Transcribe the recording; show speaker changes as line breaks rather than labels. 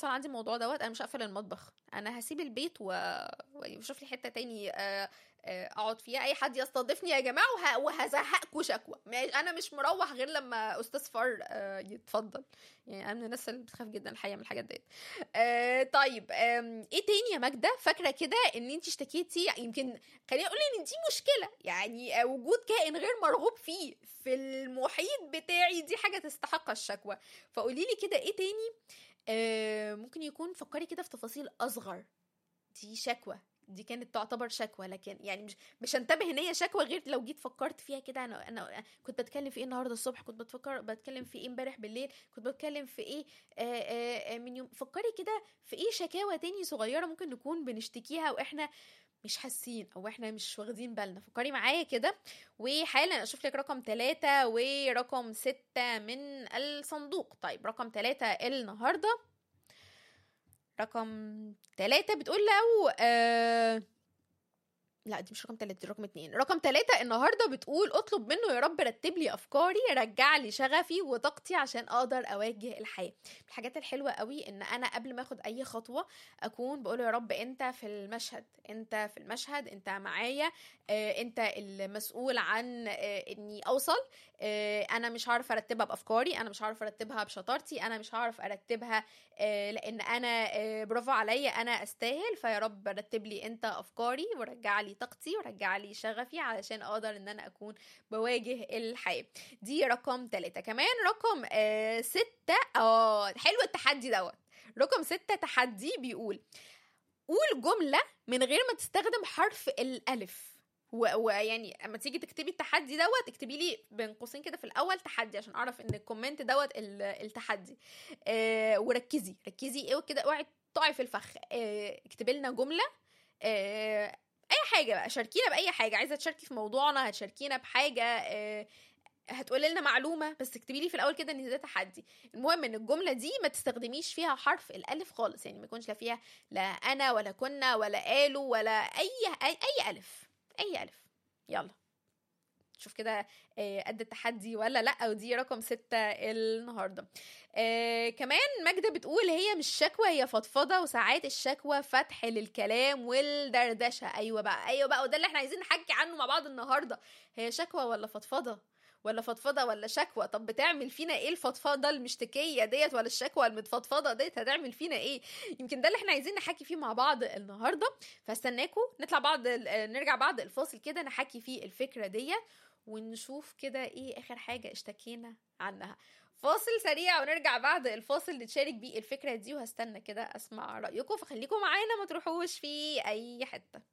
حصل عندي الموضوع دوت انا مش هقفل المطبخ انا هسيب البيت و... واشوف لي حته تاني آه، آه، اقعد فيها اي حد يستضيفني يا جماعه وه... وهزهقكوا شكوى ما- انا مش مروح غير لما استاذ فار آه، يتفضل يعني انا من الناس اللي بتخاف جدا الحقيقه من الحاجات ديت آه، طيب آم، ايه تاني يا ماجده فاكره كده ان انت اشتكيتي يمكن خليني اقول ان دي مشكله يعني آه، وجود كائن غير مرغوب فيه في المحيط بتاعي دي حاجه تستحق الشكوى فقولي لي كده ايه تاني آه، ممكن يكون فكري كده في تفاصيل اصغر دي شكوى دي كانت تعتبر شكوى لكن يعني مش مش هنتبه ان هي شكوى غير لو جيت فكرت فيها كده انا انا كنت بتكلم في ايه النهارده الصبح كنت بتفكر بتكلم في ايه امبارح بالليل كنت بتكلم في ايه آه آه آه، من يوم فكري كده في ايه شكاوى تاني صغيره ممكن نكون بنشتكيها واحنا مش حاسين او احنا مش واخدين بالنا فكري معايا كده وحالا اشوف لك رقم ثلاثة ورقم ستة من الصندوق طيب رقم ثلاثة النهارده رقم ثلاثة بتقول لو آه لا دي مش رقم ثلاثة دي رقم اتنين رقم ثلاثة النهاردة بتقول اطلب منه يا رب رتب لي افكاري رجع لي شغفي وطاقتي عشان اقدر اواجه الحياة من الحاجات الحلوة قوي ان انا قبل ما اخد اي خطوة اكون بقول يا رب انت في المشهد انت في المشهد انت معايا آه انت المسؤول عن آه اني اوصل آه انا مش هعرف ارتبها بافكاري انا مش هعرف ارتبها بشطارتي انا مش هعرف ارتبها آه لان انا آه برافو عليا انا استاهل فيا رب رتب لي انت افكاري ورجع لي طاقتي ورجع لي شغفي علشان اقدر ان انا اكون بواجه الحياه دي رقم ثلاثة كمان رقم آه ستة اه حلو التحدي دوت رقم ستة تحدي بيقول قول جملة من غير ما تستخدم حرف الألف و- ويعني اما تيجي تكتبي التحدي دوت اكتبي لي بين قوسين كده في الاول تحدي عشان اعرف ان الكومنت دوت ال- التحدي آه وركزي ركزي ايه كده اوعي تقعي في الفخ آه اكتبي لنا جمله آه اي حاجه بقى شاركينا باي حاجه عايزه تشاركي في موضوعنا هتشاركينا بحاجه آه هتقولي لنا معلومه بس اكتبي لي في الاول كده ان ده تحدي المهم ان الجمله دي ما تستخدميش فيها حرف الالف خالص يعني ما يكونش لا فيها لا انا ولا كنا ولا قالوا ولا اي اي, أي الف اي الف يلا شوف كده آه، قد التحدي ولا لا ودي رقم ستة النهاردة آه كمان ماجدة بتقول هي مش شكوى هي فضفضة وساعات الشكوى فتح للكلام والدردشة أيوة بقى أيوة بقى وده اللي احنا عايزين نحكي عنه مع بعض النهاردة هي شكوى ولا فضفضة ولا فضفضة ولا شكوى طب بتعمل فينا ايه الفضفضة المشتكية ديت ولا الشكوى المتفضفضة ديت هتعمل فينا ايه يمكن ده اللي احنا عايزين نحكي فيه مع بعض النهاردة فاستناكم نطلع بعض ال- نرجع بعد الفاصل كده نحكي فيه الفكرة ديت ونشوف كده ايه اخر حاجة اشتكينا عنها فاصل سريع ونرجع بعد الفاصل نتشارك بيه الفكرة دي وهستنى كده اسمع رأيكم فخليكم معانا ما تروحوش في اي حتة